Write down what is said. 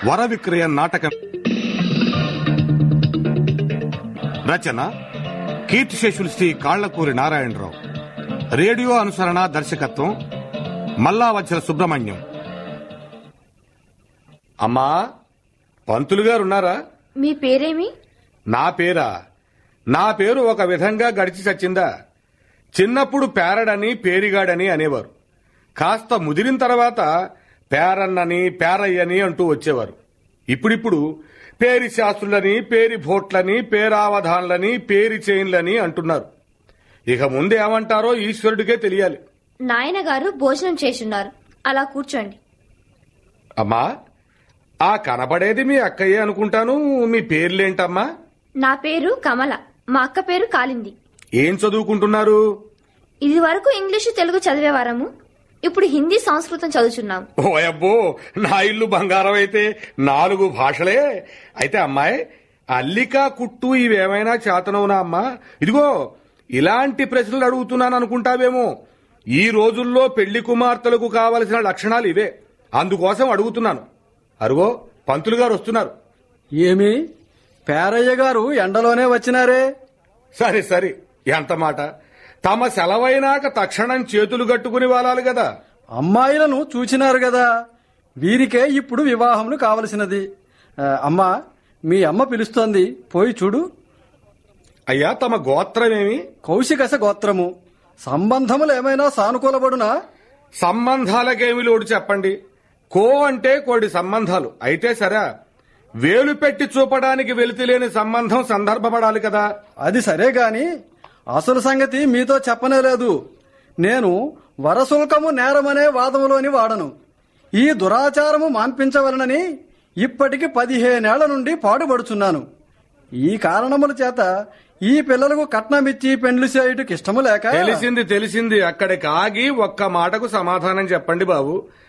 వర విక్రయ నాటకం రచన కీర్తిశేషులు శ్రీ కాళ్లకూరి నారాయణరావు రేడియో అనుసరణ దర్శకత్వం మల్లావచ్చల సుబ్రహ్మణ్యం అమ్మా పంతులు గారు ఉన్నారా మీ పేరేమి నా పేరా నా పేరు ఒక విధంగా గడిచి చచ్చిందా చిన్నప్పుడు పేరడని పేరిగాడని అనేవారు కాస్త ముదిరిన తర్వాత పేరన్నని పేరయ్యని అంటూ వచ్చేవారు ఇప్పుడిప్పుడు పేరి శాస్త్రులని పేరి భోట్లని పేరావధాన్లని పేరి చైన్లని అంటున్నారు ఇక ముందు ఏమంటారో ఈశ్వరుడికే తెలియాలి నాయన గారు భోజనం చేసున్నారు అలా కూర్చోండి అమ్మా ఆ కనబడేది మీ అక్కయ్యే అనుకుంటాను మీ పేర్లేంటమ్మా నా పేరు కమల మా అక్క పేరు కాలింది ఏం చదువుకుంటున్నారు ఇది వరకు ఇంగ్లీషు తెలుగు చదివేవారము ఇప్పుడు హిందీ సంస్కృతం చదువుచున్నాం ఓ అబ్బో నా ఇల్లు బంగారం అయితే నాలుగు భాషలే అయితే అమ్మాయి అల్లిక కుట్టు ఇవేమైనా చేతనవునా అమ్మా ఇదిగో ఇలాంటి ప్రశ్నలు అడుగుతున్నాను అనుకుంటావేమో ఈ రోజుల్లో పెళ్లి కుమార్తెలకు కావలసిన లక్షణాలు ఇవే అందుకోసం అడుగుతున్నాను అరుగో పంతులు గారు వస్తున్నారు ఏమి పేరయ్య గారు ఎండలోనే వచ్చినారే సరే సరే ఎంత మాట తమ సెలవైనాక తక్షణం చేతులు కట్టుకుని వాలాలి కదా అమ్మాయిలను చూచినారు కదా వీరికే ఇప్పుడు వివాహములు కావలసినది ఆ, అమ్మా మీ అమ్మ పిలుస్తోంది పోయి చూడు అయ్యా తమ గోత్రమేమి కౌశికస గోత్రము సంబంధములు ఏమైనా సానుకూలపడునా సంబంధాలకేమి లోడు చెప్పండి కో అంటే కోడి సంబంధాలు అయితే సరే వేలు పెట్టి చూపడానికి వెలితిలేని సంబంధం సందర్భపడాలి కదా అది సరే గాని అసలు సంగతి మీతో చెప్పనే లేదు నేను వరశుల్కము నేరమనే వాదములోని వాడను ఈ దురాచారము మాన్పించవలనని ఇప్పటికి పదిహేనేళ్ల నుండి పాటుపడుచున్నాను ఈ కారణముల చేత ఈ పిల్లలకు కట్నమిచ్చి పెండ్లు చేయుటకు ఇష్టము లేక తెలిసింది తెలిసింది అక్కడికి ఆగి ఒక్క మాటకు సమాధానం చెప్పండి బాబు